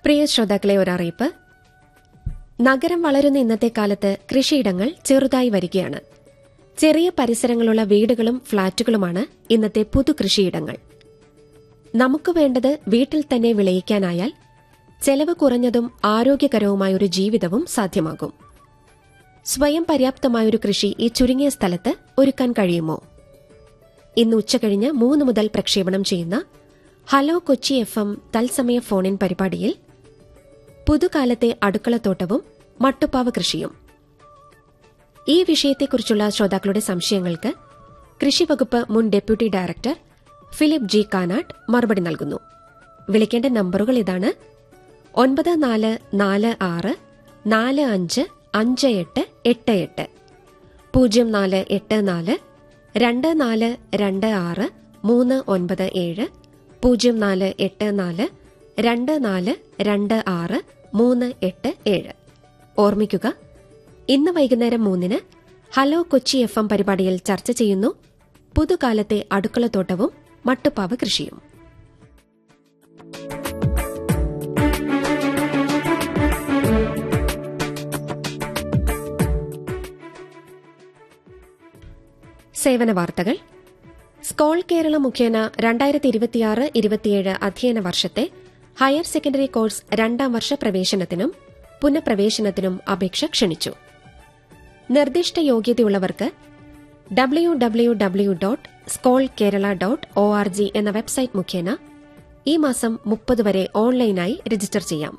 പ്രിയ ശ്രോതാക്കളെ ഒരറിയിപ്പ് നഗരം വളരുന്ന ഇന്നത്തെ കാലത്ത് കൃഷിയിടങ്ങൾ ചെറുതായി വരികയാണ് ചെറിയ പരിസരങ്ങളുള്ള വീടുകളും ഫ്ളാറ്റുകളുമാണ് ഇന്നത്തെ പുതു കൃഷിയിടങ്ങൾ നമുക്ക് വേണ്ടത് വീട്ടിൽ തന്നെ വിളയിക്കാനായാൽ ചെലവ് കുറഞ്ഞതും ആരോഗ്യകരവുമായൊരു ജീവിതവും സാധ്യമാകും സ്വയം പര്യാപ്തമായൊരു കൃഷി ഈ ചുരുങ്ങിയ സ്ഥലത്ത് ഒരുക്കാൻ കഴിയുമോ ഇന്ന് ഉച്ചകഴിഞ്ഞ് മൂന്ന് മുതൽ പ്രക്ഷേപണം ചെയ്യുന്ന ഹലോ കൊച്ചി എഫ് എം തത്സമയ ഫോണിൻ പരിപാടിയിൽ പുതുകാലത്തെ അടുക്കളത്തോട്ടവും മട്ടുപ്പാവ് കൃഷിയും ഈ വിഷയത്തെക്കുറിച്ചുള്ള ശ്രോതാക്കളുടെ സംശയങ്ങൾക്ക് കൃഷിവകുപ്പ് മുൻ deputy director Philip G Kanatt മറുപടി നൽകുന്നു വിളിക്കേണ്ട നമ്പറുകൾ ഇതാണ് ഒൻപത് നാല് നാല് ആറ് നാല് അഞ്ച് അഞ്ച് എട്ട് എട്ട് എട്ട് പൂജ്യം നാല് എട്ട് നാല് രണ്ട് നാല് രണ്ട് ആറ് മൂന്ന് ഒൻപത് ഏഴ് പൂജ്യം നാല് എട്ട് നാല് രണ്ട് നാല് രണ്ട് ആറ് മൂന്ന് എട്ട് ഏഴ് ഓർമ്മിക്കുക ഇന്ന് വൈകുന്നേരം മൂന്നിന് ഹലോ കൊച്ചി എഫ് എം പരിപാടിയിൽ ചർച്ച ചെയ്യുന്നു പുതുകാലത്തെ അടുക്കളത്തോട്ടവും മട്ടുപ്പാവ് കൃഷിയും സേവന വാർത്തകൾ സ്കോൾ കേരള മുഖേന രണ്ടായിരത്തി ഇരുപത്തിയാറ് ഇരുപത്തിയേഴ് അധ്യയന വർഷത്തെ ഹയർ സെക്കൻഡറി കോഴ്സ് രണ്ടാം വർഷ പ്രവേശനത്തിനും പുനഃപ്രവേശനത്തിനും അപേക്ഷ ക്ഷണിച്ചു നിർദ്ദിഷ്ട യോഗ്യതയുള്ളവർക്ക് W W W dot Scole Kerala dot O R G എന്ന വെബ്സൈറ്റ് മുഖേന ഈ മാസം മുപ്പത് വരെ ഓൺലൈനായി രജിസ്റ്റർ ചെയ്യാം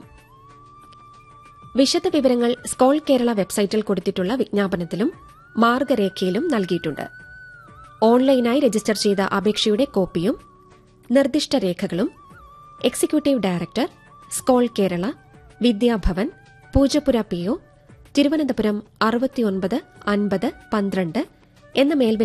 വിശദ വിവരങ്ങൾ സ്കോൾ കേരള വെബ്സൈറ്റിൽ കൊടുത്തിട്ടുള്ള വിജ്ഞാപനത്തിലും മാർഗരേഖയിലും നൽകിയിട്ടുണ്ട് ഓൺലൈനായി രജിസ്റ്റർ ചെയ്ത അപേക്ഷയുടെ കോപ്പിയും നിർദ്ദിഷ്ട രേഖകളും executive director Scole Kerala Vidyabhavan Poojappura P O Thiruvananthapuram അറുപത്തിയൊൻപത് അൻപത് പന്ത്രണ്ട് എന്ന മേൽവിലാസത്തിൽ